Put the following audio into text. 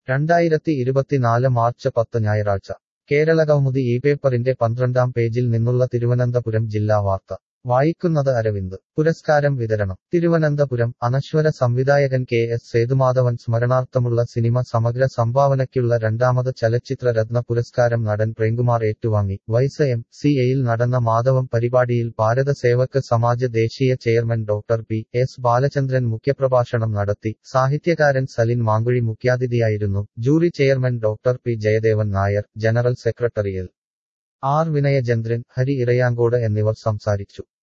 രണ്ടായിരത്തി ഇരുപത്തിനാല് മാർച്ച് പത്ത് ഞായറാഴ്ച കേരളകൗമുദി ഈ പേപ്പറിന്റെ പന്ത്രണ്ടാം പേജിൽ നിന്നുള്ള തിരുവനന്തപുരം ജില്ലാ വാർത്ത വായിക്കുന്നത് അരവിന്ദ് പുരസ്കാരം വിതരണം തിരുവനന്തപുരം അനശ്വര സംവിധായകൻ കെ എസ് സേതുമാധവൻ സ്മരണാർത്ഥമുള്ള സിനിമ സമഗ്ര സംഭാവനയ്ക്കുള്ള രണ്ടാമത് ചലച്ചിത്ര രത്ന പുരസ്കാരം നടൻ പ്രേംകുമാർ ഏറ്റുവാങ്ങി വൈസ് എം സി എയിൽ നടന്ന മാധവം പരിപാടിയിൽ ഭാരത സേവക് സമാജ് ദേശീയ chairman doctor P S Balachandran മുഖ്യപ്രഭാഷണം നടത്തി സാഹിത്യകാരൻ സലിൻ മാങ്കുഴി മുഖ്യാതിഥിയായിരുന്നു jury chairman doctor P Jayadevan Nair general secretary L R Vinayachandran Hari Irayamcode എന്നിവർ സംസാരിച്ചു